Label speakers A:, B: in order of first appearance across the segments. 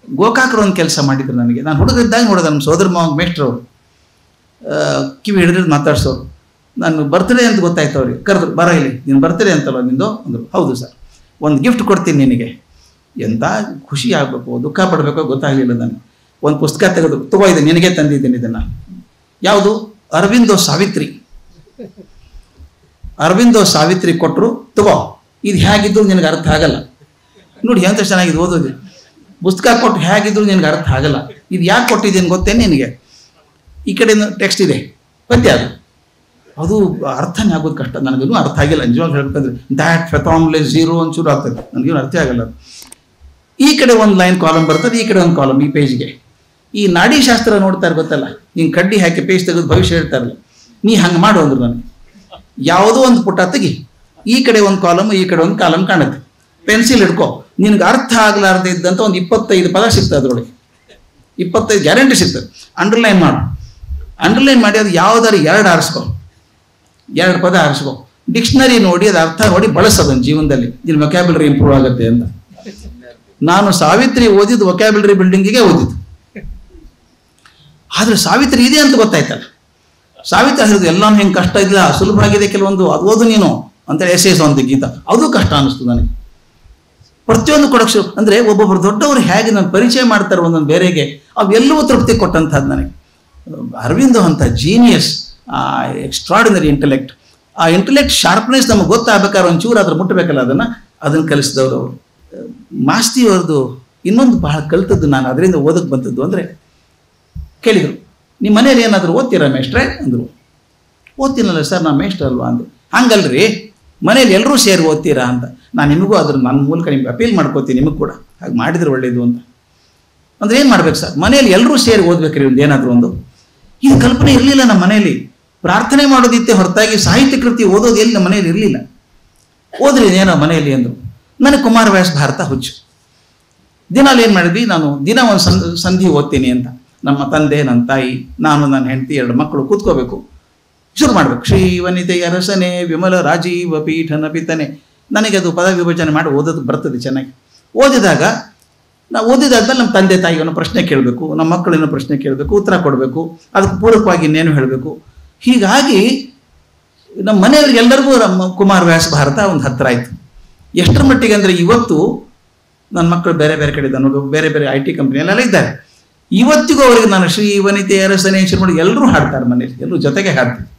A: ಗೋಕಾಕರು ಒಂದು ಕೆಲಸ ಮಾಡಿದ್ರು ನನಗೆ ನಾನು ಹುಡುಗರಿದ್ದಾಗ ನೋಡಿದೆ ನಮ್ಮ ಸೋದರ ಮಾವ ಮೇಷ್ಟ್ರು ಕಿವಿ ಹಿಡಿದ್ರೆ ಮಾತಾಡ್ಸೋರು ನಾನು ಬರ್ತ್ಡೇ ಅಂತ ಗೊತ್ತಾಯ್ತು ಅವ್ರಿಗೆ ಕರೆದ್ರು ಬರ ಇಲ್ಲಿ ನೀನು ಬರ್ತ್ಡೇ ಅಂತಲ್ಲ ನಿಂದು ಅಂದರು ಹೌದು ಸರ್ ಒಂದು ಗಿಫ್ಟ್ ಕೊಡ್ತೀನಿ ನಿನಗೆ ಎಂಥ ಖುಷಿ ಆಗಬೇಕು ದುಃಖ ಪಡಬೇಕೋ ಗೊತ್ತಾಗಲಿಲ್ಲ ನನಗೆ ಒಂದು ಪುಸ್ತಕ ತೆಗೆದು ತಗೋ ಇದೆ ನಿನಗೆ ತಂದಿದ್ದೀನಿ ಇದನ್ನು ಯಾವುದು ಅರವಿಂದೋ ಸಾವಿತ್ರಿ ಅರವಿಂದೋ ಸಾವಿತ್ರಿ ಕೊಟ್ಟರು ತಗೋ ಇದು ಹೇಗಿದ್ರು ನಿನಗೆ ಅರ್ಥ ಆಗಲ್ಲ ನೋಡಿ ಎಂತ ಚೆನ್ನಾಗಿದೆ ಓದೋದು ಪುಸ್ತಕ ಕೊಟ್ಟು ಹೇಗಿದ್ರು ನಿನಗೆ ಅರ್ಥ ಆಗಲ್ಲ ಇದು ಯಾಕೆ ಕೊಟ್ಟಿದ್ದೀನಿ ಗೊತ್ತೇನು ನಿನಗೆ ಈ ಕಡೆ ಟೆಕ್ಸ್ಟ್ ಇದೆ ಪದ್ಯ ಅದು ಅದು ಅರ್ಥನೇ ಆಗೋದು ಕಷ್ಟ ನನಗೇನು ಅರ್ಥ ಆಗಿಲ್ಲ ನಿಜವಾಗಿ ಹೇಳ್ಬೇಕಂದ್ರೆ ದ್ಯಾಟ್ ಫೆಥಾಮ್ಲೆ ಝೀರೋ ಒಂಚೂರು ಆಗ್ತದೆ ನನಗೇನು ಅರ್ಥ ಆಗಲ್ಲ ಅದು. ಈ ಕಡೆ ಒಂದು ಲೈನ್ ಕಾಲಮ್ ಬರ್ತದೆ ಈ ಕಡೆ ಒಂದು ಕಾಲಮ್ ಈ ಪೇಜ್ಗೆ ಈ ನಾಡಿ ಶಾಸ್ತ್ರ ನೋಡ್ತಾರೆ ಗೊತ್ತಲ್ಲ ನೀನು ಕಡ್ಡಿ ಹಾಕಿ ಪೇಜ್ ತೆಗೆದು ಭವಿಷ್ಯ ಹೇಳ್ತಾರಲ್ಲ ನೀ ಹಂಗೆ ಮಾಡು ಅಂದ್ರು ನನಗೆ ಯಾವುದೋ ಒಂದು ಪುಟ ತೆಗಿ ಈ ಕಡೆ ಒಂದು ಕಾಲಮ್ ಈ ಕಡೆ ಒಂದು ಕಾಲಮ್ ಕಾಣುತ್ತೆ ಪೆನ್ಸಿಲ್ ಹಿಡ್ಕೊ ನಿನಗೆ ಅರ್ಥ ಆಗಲಾರ್ದೆ ಇದ್ದಂಥ ಒಂದು ಇಪ್ಪತ್ತೈದು ಪದ ಸಿಗ್ತದೆ ಅದರೊಳಗೆ ಇಪ್ಪತ್ತೈದು ಗ್ಯಾರಂಟಿ ಸಿಗ್ತದೆ ಅಂಡರ್ಲೈನ್ ಮಾಡು ಅಂಡರ್ಲೈನ್ ಮಾಡಿ ಅದು ಯಾವುದಾದ್ರು ಎರಡು ಆರಿಸ್ಕೊ ಎರಡು ಪದ ಆರಿಸ್ಕೊ ಡಿಕ್ಷನರಿ ನೋಡಿ ಅದು ಅರ್ಥ ನೋಡಿ ಬಳಸೋದನ್ನು ಜೀವನದಲ್ಲಿ ನಿನ್ನ ವೊಕ್ಯಾಬುಲರಿ ಇಂಪ್ರೂವ್ ಆಗುತ್ತೆ ಅಂತ ನಾನು ಸಾವಿತ್ರಿ ಓದಿದ್ದು ವೊಕ್ಯಾಬುಲರಿ ಬಿಲ್ಡಿಂಗಿಗೆ ಓದಿದ್ದು ಆದ್ರೆ ಸಾವಿತ್ರಿ ಇದೆ ಅಂತ ಗೊತ್ತಾಯ್ತಲ್ಲ ಸಾವಿತ್ರಿ ಹೇಳಿದ್ರು ಎಲ್ಲ ಹೆಂಗೆ ಕಷ್ಟ ಇಲ್ಲ ಸುಲಭ ಆಗಿದೆ ಕೆಲವೊಂದು ಅದು ಓದು ನೀನು ಅಂತ ಎಸ್ ಎಸ್ ಅಂತ ಗೀತ ಅದು ಕಷ್ಟ ಅನಿಸ್ತು ನನಗೆ ಪ್ರತಿಯೊಂದು ಕೊಡಕ್ಕೆ ಶುರು ಅಂದರೆ ಒಬ್ಬೊಬ್ಬರು ದೊಡ್ಡವರು ಹೇಗೆ ನಾನು ಪರಿಚಯ ಮಾಡ್ತಾರೆ ಒಂದೊಂದು ಬೇರೆಗೆ ಅವೆಲ್ಲವೂ ತೃಪ್ತಿ ಕೊಟ್ಟಂಥದ್ದು ನನಗೆ ಅರವಿಂದೋ ಅಂತ ಜೀನಿಯಸ್ ಎಕ್ಸ್ಟ್ರಾಡಿನರಿ ಇಂಟೆಲೆಕ್ಟ್ ಆ ಇಂಟೆಲೆಕ್ಟ್ ಶಾರ್ಪ್ನೆಸ್ ನಮಗೆ ಗೊತ್ತಾಗಬೇಕಾದ್ರೆ ಒಂಚೂರು ಅದ್ರ ಮುಟ್ಟಬೇಕಲ್ಲ ಅದನ್ನು ಅದನ್ನು ಕಲಿಸಿದವರು ಅವರು ಮಾಸ್ತಿ ಅವ್ರದ್ದು ಇನ್ನೊಂದು ಬಹಳ ಕಲ್ತದ್ದು ನಾನು ಅದರಿಂದ ಓದಕ್ಕೆ ಬಂದದ್ದು ಅಂದರೆ ಕೇಳಿದರು ನಿಮ್ಮ ಮನೇಲಿ ಏನಾದರೂ ಓದ್ತೀರಾ ಮೇಷ್ಟ್ರೆ ಅಂದರು ಓದ್ತೀನಲ್ಲ ಸರ್ ನಾನು ಮೇಷ್ಟ್ರ ಅಲ್ವಾ ಅಂದೆ ಹಂಗಲ್ರಿ ಮನೇಲಿ ಎಲ್ಲರೂ ಸೇರಿ ಓದ್ತೀರಾ ಅಂತ ನಾನು ನಿಮಗೂ ಅದ್ರ ನನ್ನ ಮೂಲಕ ನಿಮ್ಗೆ ಅಪೀಲ್ ಮಾಡ್ಕೋತೀನಿ ನಿಮಗೆ ಕೂಡ ಹಾಗೆ ಮಾಡಿದ್ರೆ ಒಳ್ಳೇದು ಅಂತ ಅಂದ್ರೆ ಏನು ಮಾಡ್ಬೇಕು ಸರ್ ಮನೆಯಲ್ಲಿ ಎಲ್ಲರೂ ಸೇರಿ ಓದ್ಬೇಕ್ರಿ ಒಂದು ಏನಾದರೂ ಒಂದು ಇದು ಕಲ್ಪನೆ ಇರಲಿಲ್ಲ ನಮ್ಮ ಮನೆಯಲ್ಲಿ ಪ್ರಾರ್ಥನೆ ಮಾಡೋದಿತ್ತೆ ಹೊರತಾಗಿ ಸಾಹಿತ್ಯ ಕೃತಿ ಓದೋದು ಎಲ್ಲಿ ನಮ್ಮ ಮನೆಯಲ್ಲಿ ಇರಲಿಲ್ಲ ಓದ್ರಿ ಏನೋ ಮನೆಯಲ್ಲಿ ಅಂದರು ನನಗೆ ಕುಮಾರ ವ್ಯಾಸ ಭಾರತ ಹುಚ್ಚು ದಿನಾಲು ಏನು ಮಾಡಿದ್ವಿ ನಾನು ದಿನ ಒಂದು ಸಂಧ ಸಂಧಿ ಓದ್ತೀನಿ ಅಂತ ನಮ್ಮ ತಂದೆ ನನ್ನ ತಾಯಿ ನಾನು ನನ್ನ ಹೆಂಡತಿ ಎರಡು ಮಕ್ಕಳು ಕೂತ್ಕೋಬೇಕು ಶುರು ಮಾಡಬೇಕು ಶ್ರೀ ವನಿತೆಯ ರಸನೆ ವಿಮಲ ರಾಜೀವ ಪೀಠನ ಪಿತನೆ ನನಗೆ ಅದು ಪದ ವಿಭಜನೆ ಮಾಡಿ ಓದೋದು ಬರ್ತದೆ ಚೆನ್ನಾಗಿ ಓದಿದಾಗ ನಾವು ಓದಿದಾದ್ಮೇಲೆ ನಮ್ಮ ತಂದೆ ತಾಯಿಯನ್ನು ಪ್ರಶ್ನೆ ಕೇಳಬೇಕು ನಮ್ಮ ಮಕ್ಕಳನ್ನು ಪ್ರಶ್ನೆ ಕೇಳಬೇಕು ಉತ್ತರ ಕೊಡಬೇಕು ಅದಕ್ಕೆ ಪೂರಕವಾಗಿ ಇನ್ನೇನು ಹೇಳಬೇಕು ಹೀಗಾಗಿ ನಮ್ಮ ಮನೆಯವ್ರಿಗೆ ಎಲ್ಲರಿಗೂ ನಮ್ಮ ಕುಮಾರ ವ್ಯಾಸ ಭಾರತ ಒಂದು ಹತ್ತಿರ ಆಯಿತು ಎಷ್ಟರ ಮಟ್ಟಿಗೆ ಅಂದರೆ ಇವತ್ತು ನನ್ನ ಮಕ್ಕಳು ಬೇರೆ ಬೇರೆ ಕಡೆ ಇದ್ದಾರೆ ನೋಡಿ ಬೇರೆ ಬೇರೆ ಐ ಟಿ ಕಂಪ್ನಿಯಲ್ಲೆಲ್ಲ ಇದ್ದಾರೆ ಇವತ್ತಿಗೂ ಅವರಿಗೆ ನಾನು ಶ್ರೀ ವನಿತೆ ಅರಸನೆ ಶುರು ಮಾಡಿ ಎಲ್ಲರೂ ಹಾಡ್ತಾರೆ ಮನೇಲಿ ಎಲ್ಲರೂ ಜೊತೆಗೆ ಹಾಡ್ತೀವಿ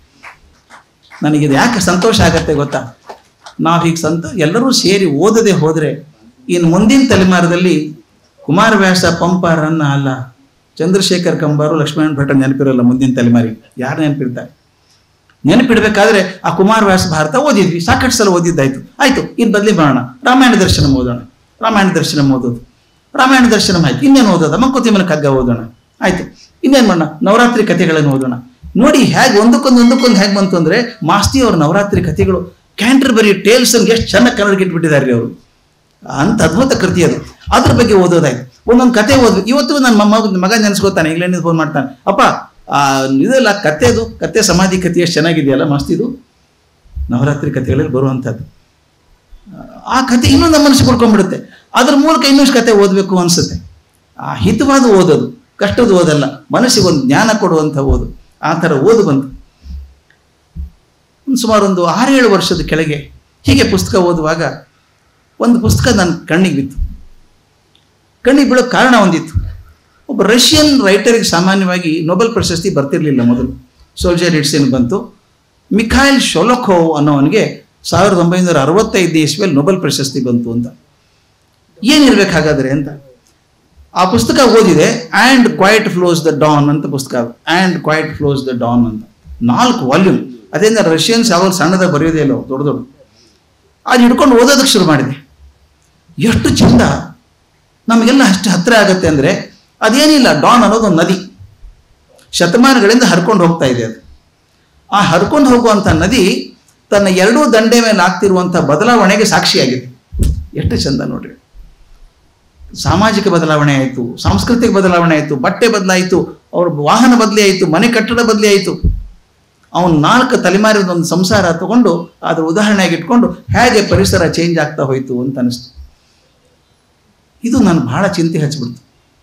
A: ನನಗಿದು ಯಾಕೆ ಸಂತೋಷ ಆಗತ್ತೆ ಗೊತ್ತಾ ನಾವು ಹೀಗೆ ಸಂತ ಎಲ್ಲರೂ ಸೇರಿ ಓದದೆ ಹೋದರೆ ಇನ್ನು ಮುಂದಿನ ತಲೆಮಾರದಲ್ಲಿ ಕುಮಾರವ್ಯಾಸ ಪಂಪ ರನ್ನ ಅಲ್ಲ ಚಂದ್ರಶೇಖರ್ ಕಂಬಾರು ಲಕ್ಷ್ಮಣ ಭಟ್ಟ ನೆನಪಿರಲ್ಲ ಮುಂದಿನ ತಲೆಮಾರಿ ಯಾರು ನೆನಪಿರ್ತಾರೆ ನೆನಪಿಡ್ಬೇಕಾದ್ರೆ ಆ ಕುಮಾರವ್ಯಾಸ ಭಾರತ ಓದಿದ್ವಿ ಸಾಕಷ್ಟು ಸಲ ಓದಿದ್ದಾಯ್ತು ಆಯ್ತು ಇನ್ನು ಬದಲಿ ಮಾಡೋಣ ರಾಮಾಯಣ ದರ್ಶನ ಓದೋಣ ರಾಮಾಯಣ ದರ್ಶನ ಓದೋದು ರಾಮಾಯಣ ದರ್ಶನ ಆಯ್ತು ಇನ್ನೇನು ಓದೋದ ಮಂಕುತಿಮ್ಮನ ಕಗ್ಗ ಓದೋಣ ಆಯ್ತು ಇನ್ನೇನು ಮಾಡೋಣ ನವರಾತ್ರಿ ಕಥೆಗಳನ್ನು ಓದೋಣ ನೋಡಿ ಹೇಗೆ ಒಂದಕ್ಕೊಂದು ಒಂದಕ್ಕೊಂದು ಹೇಗೆ ಬಂತು ಅಂದರೆ ಮಾಸ್ತಿ ಅವ್ರ ನವರಾತ್ರಿ ಕಥೆಗಳು ಕ್ಯಾಂಟರ್ ಬರೀ ಟೇಲ್ಸ್ ಅನ್ಗೆ ಎಷ್ಟು ಚೆನ್ನಾಗಿ ಕನ್ನಡಕ್ಕೆ ಇಟ್ಬಿಟ್ಟಿದ್ದಾರೆ ರೀ ಅವರು ಅಂತ ಅದ್ಭುತ ಕೃತಿ ಅದು ಅದ್ರ ಬಗ್ಗೆ ಓದೋದಾಯ್ತು ಒಂದೊಂದು ಕತೆ ಓದ್ಬೇಕು ಇವತ್ತು ನನ್ನ ಮಗ ಮಗ ನೆನೆಸ್ಕೋತಾನೆ ಇಂಗ್ಲೆಂಡಿಂದ ಫೋನ್ ಮಾಡ್ತಾನೆ ಅಪ್ಪ ಆ, ಇದೆಲ್ಲ ಕತೆದು ಕತೆ ಸಮಾಧಿ ಕತೆ ಎಷ್ಟು ಚೆನ್ನಾಗಿದೆಯಲ್ಲ ಮಸ್ತಿದು ನವರಾತ್ರಿ ಕಥೆಗಳಲ್ಲಿ ಬರುವಂಥದ್ದು ಆ ಕತೆ ಇನ್ನೂ ನಮ್ಮ ಮನಸ್ಸು ಕೊಡ್ಕೊಂಡ್ಬಿಡುತ್ತೆ ಅದ್ರ ಮೂಲಕ ಇನ್ನಷ್ಟು ಕತೆ ಓದಬೇಕು ಅನಿಸುತ್ತೆ ಆ ಹಿತವಾದ ಓದೋದು ಕಷ್ಟದ ಓದಲ್ಲ ಮನಸ್ಸಿಗೆ ಒಂದು ಜ್ಞಾನ ಕೊಡುವಂಥ ಓದು ಆ ಥರ ಓದು ಬಂತು ಒಂದು ಸುಮಾರು ಒಂದು ಆರೇಳು ವರ್ಷದ ಕೆಳಗೆ ಹೀಗೆ ಪುಸ್ತಕ ಓದುವಾಗ ಒಂದು ಪುಸ್ತಕ ನನ್ನ ಕಣ್ಣಿಗೆ ಬಿತ್ತು ಕಣ್ಣಿಗೆ ಬೀಳೋ ಕಾರಣ ಒಂದಿತ್ತು ಒಬ್ಬ ರಷ್ಯನ್ ರೈಟರಿಗೆ ಸಾಮಾನ್ಯವಾಗಿ ನೊಬೆಲ್ ಪ್ರಶಸ್ತಿ ಬರ್ತಿರ್ಲಿಲ್ಲ ಮೊದಲು ಸೋಲ್ಜರ್ ಇಟ್ಸಿನ್ ಬಂತು ಮಿಖಾಯಿಲ್ ಶೊಲೋಖೋವ್ ಅನ್ನೋವನಿಗೆ ಸಾವಿರದ ಒಂಬೈನೂರ ಅರವತ್ತೈದು ಇಸ್ವಿಯಲ್ಲಿ ನೊಬೆಲ್ ಪ್ರಶಸ್ತಿ ಬಂತು ಅಂತ ಏನಿರ್ಬೇಕು ಹಾಗಾದ್ರೆ ಅಂತ ಆ ಪುಸ್ತಕ ಓದಿದೆ and quiet flows the Don ಅಂತ ಪುಸ್ತಕ ಅದು and quiet flows the Don ಅಂತ ನಾಲ್ಕು ವಾಲ್ಯೂಮ್ ಅದೇಂದ ರಷ್ಯನ್ಸ್ ಯಾವಾಗ ಸಣ್ಣದಾಗ ಬರೆಯೋದೇ ಇಲ್ಲ ದೊಡ್ಡ ದೊಡ್ಡ ಅದು ಹಿಡ್ಕೊಂಡು ಓದೋದಕ್ಕೆ ಶುರು ಮಾಡಿದೆ ಎಷ್ಟು ಚಂದ ನಮಗೆಲ್ಲ ಅಷ್ಟು ಹತ್ತಿರ ಆಗತ್ತೆ ಅಂದರೆ ಅದೇನಿಲ್ಲ ಡಾನ್ ಅನ್ನೋದು ಒಂದು ನದಿ ಶತಮಾನಗಳಿಂದ ಹರ್ಕೊಂಡು ಹೋಗ್ತಾ ಇದೆ ಅದು ಆ ಹರ್ಕೊಂಡು ಹೋಗುವಂಥ ನದಿ ತನ್ನ ಎರಡೂ ದಂಡೆ ಮೇಲೆ ಆಗ್ತಿರುವಂಥ ಬದಲಾವಣೆಗೆ ಸಾಕ್ಷಿಯಾಗಿದೆ ಎಷ್ಟು ಚಂದ ನೋಡ್ರಿ ಸಾಮಾಜಿಕ ಬದಲಾವಣೆ ಆಯಿತು ಸಾಂಸ್ಕೃತಿಕ ಬದಲಾವಣೆ ಆಯಿತು ಬಟ್ಟೆ ಬದಲಾಯಿತು ಅವ್ರ ವಾಹನ ಬದಲಿ ಆಯಿತು ಮನೆ ಕಟ್ಟಡ ಬದಲಿ ಆಯಿತು ಅವನು ನಾಲ್ಕು ತಲೆಮಾರಿದ ಒಂದು ಸಂಸಾರ ತಗೊಂಡು ಅದರ ಉದಾಹರಣೆಯಾಗಿ ಇಟ್ಕೊಂಡು ಹೇಗೆ ಪರಿಸರ ಚೇಂಜ್ ಆಗ್ತಾ ಹೋಯಿತು ಅಂತ ಅನಿಸ್ತು ಇದು ನಾನು ಬಹಳ ಚಿಂತೆ ಹಚ್ಚಿಬಿಡ್ತು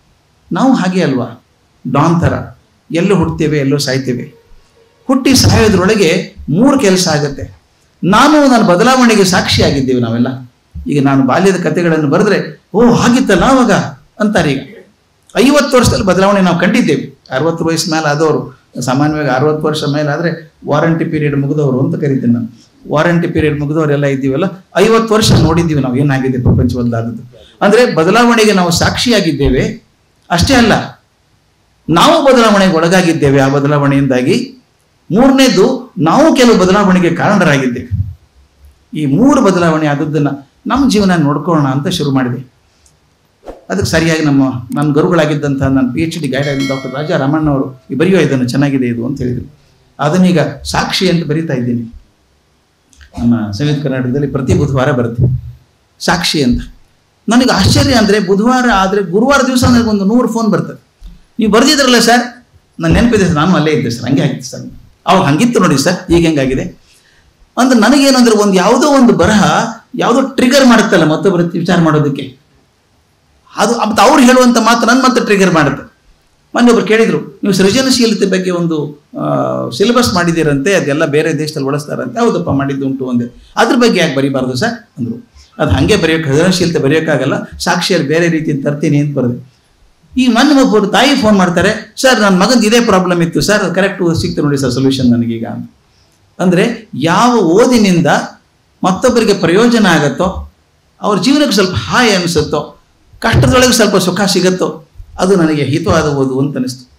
A: ನಾವು ಹಾಗೆ ಅಲ್ವಾ ಡಾನ್ ಥರ ಎಲ್ಲೋ ಹುಡ್ತೇವೆ ಎಲ್ಲೋ ಸಾಯ್ತೇವೆ ಹುಟ್ಟಿ ಸಾಯೋದ್ರೊಳಗೆ ಮೂರು ಕೆಲಸ ಆಗುತ್ತೆ ನಾನು ನನ್ನ ಬದಲಾವಣೆಗೆ ಸಾಕ್ಷಿಯಾಗಿದ್ದೇವೆ ನಾವೆಲ್ಲ ಈಗ ನಾನು ಬಾಲ್ಯದ ಕಥೆಗಳನ್ನು ಬರೆದ್ರೆ ಓ ಹಾಗಿತ್ತಲ್ಲ ಅವಾಗ ಅಂತಾರೆ ಈಗ ಐವತ್ತು ವರ್ಷದಲ್ಲಿ ಬದಲಾವಣೆ ನಾವು ಕಂಡಿದ್ದೇವೆ ಅರವತ್ತು ವಯಸ್ಸು ಮೇಲೆ ಆದವರು ಸಾಮಾನ್ಯವಾಗಿ ಅರವತ್ತು ವರ್ಷ ಮೇಲೆ ಆದರೆ ವಾರಂಟಿ ಪೀರಿಯಡ್ ಮುಗಿದವರು ಅಂತ ಕರಿತೀನಿ ನಾನು ವಾರಂಟಿ ಪೀರಿಯಡ್ ಮುಗಿದವರೆಲ್ಲ ಇದ್ದೀವಲ್ಲ ಐವತ್ತು ವರ್ಷ ನೋಡಿದ್ದೀವಿ ನಾವು ಏನಾಗಿದೆ ಪ್ರಪಂಚ ಬದಲಾದದ್ದು ಅಂದರೆ ಬದಲಾವಣೆಗೆ ನಾವು ಸಾಕ್ಷಿಯಾಗಿದ್ದೇವೆ ಅಷ್ಟೇ ಅಲ್ಲ ನಾವು ಬದಲಾವಣೆಗೆ ಒಳಗಾಗಿದ್ದೇವೆ ಆ ಬದಲಾವಣೆಯಿಂದಾಗಿ ಮೂರನೇದು ನಾವು ಕೆಲವು ಬದಲಾವಣೆಗೆ ಕಾರಣರಾಗಿದ್ದೇವೆ ಈ ಮೂರು ಬದಲಾವಣೆ ಆದದ್ದನ್ನು ನಮ್ಮ ಜೀವನ ನೋಡ್ಕೊಳ್ಳೋಣ ಅಂತ ಶುರು ಮಾಡಿದೆ ಅದಕ್ಕೆ ಸರಿಯಾಗಿ ನಮ್ಮ ನನ್ನ ಗುರುಗಳಾಗಿದ್ದಂಥ ನನ್ನ ಪಿ ಎಚ್ ಡಿ ಗೈಡ್ ಆಗಿದ್ದ ಡಾಕ್ಟರ್ ರಾಜಾ ರಮಣ್ಣ ಅವರು ಈ ಬರೆಯೋ ಇದನ್ನು ಚೆನ್ನಾಗಿದೆ ಇದು ಅಂತ ಹೇಳಿದರು ಅದನ್ನೀಗ ಸಾಕ್ಷಿ ಅಂತ ಬರಿತಾ ಇದ್ದೀನಿ ನಮ್ಮ ಸಂಯುಕ್ತ ಕರ್ನಾಟಕದಲ್ಲಿ ಪ್ರತಿ ಬುಧವಾರ ಬರುತ್ತೆ ಸಾಕ್ಷಿ ಅಂತ ನನಗೆ ಆಶ್ಚರ್ಯ ಅಂದರೆ ಬುಧವಾರ ಆದರೆ ಗುರುವಾರ ದಿವಸ ನನಗೆ ಒಂದು ನೂರು ಫೋನ್ ಬರ್ತದೆ ನೀವು ಬರೆದಿದ್ರಲ್ಲ ಸರ್ ನನ್ನ ನೆನಪಿದೆ ಸರ್ ನಾನು ಅಲ್ಲೇ ಇದ್ದೆ ಸರ್ ಹಂಗೆ ಆಗಿತ್ತು ಸರ್ ಅವಾಗ ಹಂಗಿತ್ತು ನೋಡಿ ಸರ್ ಈಗ ಹೆಂಗಾಗಿದೆ ಅಂದ್ರೆ ನನಗೇನಂದ್ರೆ ಒಂದು ಯಾವುದೋ ಒಂದು ಬರಹ ಯಾವುದೋ ಟ್ರಿಗರ್ ಮಾಡುತ್ತಲ್ಲ ಮತ್ತೊಬ್ಬರ ವಿಚಾರ ಮಾಡೋದಕ್ಕೆ ಅದು ಮತ್ತು ಅವ್ರು ಹೇಳುವಂಥ ಮಾತು ನನ್ನ ಮತ್ತೆ ಟ್ರಿಗರ್ ಮಾಡುತ್ತೆ ಮೊನ್ನೆ ಒಬ್ರು ಕೇಳಿದ್ರು ನೀವು ಸೃಜನಶೀಲತೆ ಬಗ್ಗೆ ಒಂದು ಸಿಲೆಬಸ್ ಮಾಡಿದ್ದೀರಂತೆ ಅದೆಲ್ಲ ಬೇರೆ ದೇಶದಲ್ಲಿ ಬಳಸ್ತಾರಂತೆ ಹೌದಪ್ಪ ಮಾಡಿದ್ದು ಉಂಟು ಅಂದೆ ಅದ್ರ ಬಗ್ಗೆ ಯಾಕೆ ಬರೀಬಾರ್ದು ಸರ್ ಅಂದರು ಅದು ಹಾಗೆ ಬರೆಯೋಕೆ ಸೃಜನಶೀಲತೆ ಬರೆಯೋಕ್ಕಾಗಲ್ಲ ಸಾಕ್ಷಿಯಲ್ಲಿ ಬೇರೆ ರೀತಿ ತರ್ತೀನಿ ಅಂತ ಬರೆದೆ ಈ ಮೊನ್ನೆ ಒಬ್ಬರು ತಾಯಿ ಫೋನ್ ಮಾಡ್ತಾರೆ ಸರ್ ನನ್ನ ಮಗಂದು ಇದೇ ಪ್ರಾಬ್ಲಮ್ ಇತ್ತು ಸರ್ ಅದು ಕರೆಕ್ಟ್ ಸಿಕ್ತು ನೋಡಿ ಸರ್ ಸೊಲ್ಯೂಷನ್ ನನಗೀಗ ಅಂತ ಅಂದರೆ ಯಾವ ಓದಿನಿಂದ ಮತ್ತೊಬ್ಬರಿಗೆ ಪ್ರಯೋಜನ ಆಗತ್ತೋ ಅವ್ರ ಜೀವನಕ್ಕೆ ಸ್ವಲ್ಪ ಹಾಯ್ ಅನಿಸುತ್ತೋ ಕಷ್ಟದೊಳಗೆ ಸ್ವಲ್ಪ ಸುಖ ಸಿಗುತ್ತೋ ಅದು ನನಗೆ ಹಿತವಾದ ಓದು ಅಂತ ಅನಿಸ್ತು